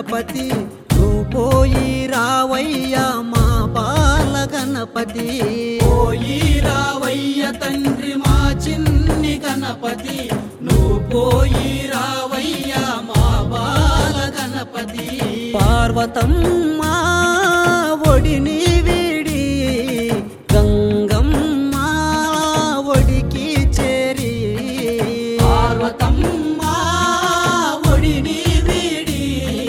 గణపతి నువ్వు పోయి రావయ్యా మా బాల గణపతి పోయి రావయ్య తండ్రి మా చిన్ని గణపతి నువ్వు పోయి రావయ్య మా బాల గణపతి పార్వతమ్మ ఒడిని వీడి గంగమ్మ ఒడికి చేరి పార్వతమ్మ ఒడిని వీడి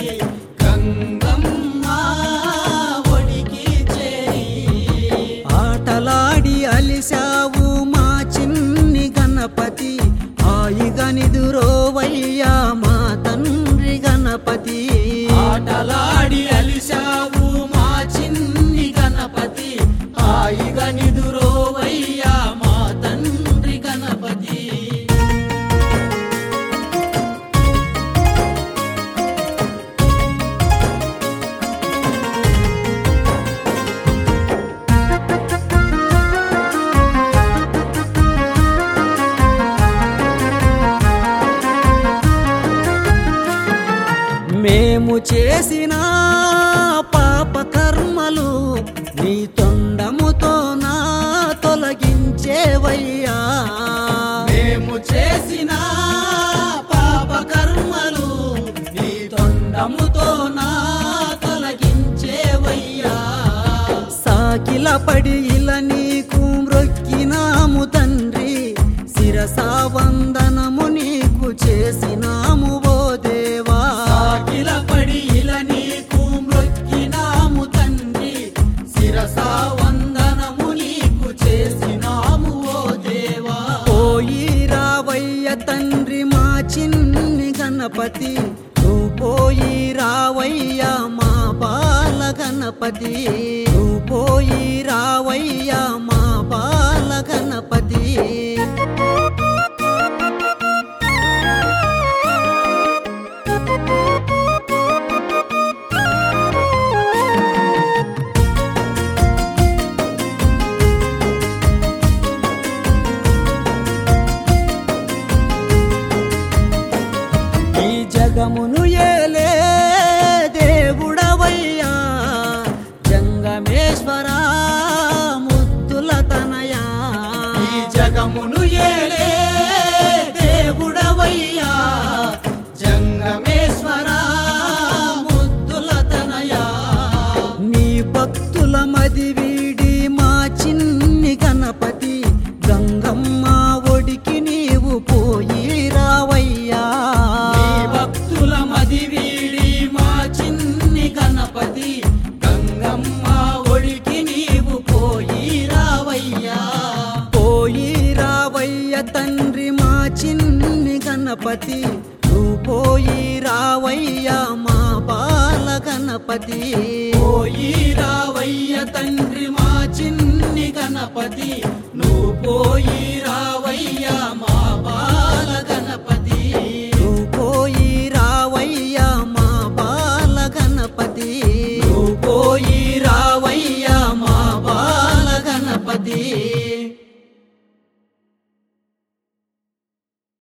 గంగమ్మ ఒడికి చేరి ఆటలాడి అలిసావు మా చిన్ని గణపతి హాయిగా నిదురోవయ్యా మా తండ్రి గణపతి ఆటలాడి అలిశావు మా చిన్ని గణపతి హాయిగా నిదురోవయ్యా మా తండ్రి గణపతి మేము చేసిన పాప కర్మలు నీ తొండముతో నా తొలగించేవయ్యా మేము చేసిన పాప కర్మలు నీ తొండముతో నా తొలగించేవయ్యా సాకిల పడి ఇలా నీకు మ్రొక్కినాము తండ్రి శిరసా వందనము నీకు చేసినాము ఓ దేవా సాకిల పడి ఇలా నీకు మ్రొక్కినాము తండ్రి శిరసా వందనము నీకు చేసినాము ఓ దేవా పోయి రావయ్య తండ్రి మా చిన్ని గణపతి నువ్వు పోయి రావయ్యా మా బాల గణపతి నువ్వు పోయి రావయ్యా మా బాల గణపతి ఈ జగమును ఏలే దేవుడవయ్యా జంగమేశ్వరా ముద్దుల తనయా ఈ జగమును ఏలే దేవుడవయ్యా జంగమేశ్వరా ముద్దుల తనయా నీ భక్తుల మది వీడి మా చిన్ని గణపతి గంగమ్మ ఒడికి నీవు పోయి రావయ్యా నీ భక్తుల మది వీడి మా చిన్ని గణపతి గంగమ్మ ఒడికి నీవు పోయి రావయ్యా పోయి రావయ్య తండ్రి మా చిన్ని గణపతి నువ్వు పోయి రావయ్యా మా బాల గణపతి పోయి రావయ్య తండ్రి మా చిన్ని గణపతి నువ్వు పోయి రావయ్యా మా బాల గణపతి నువ్వు పోయి రావయ్యా మా బాల గణపతి నువ్వు పోయి రావయ్యా మా బాల గణపతి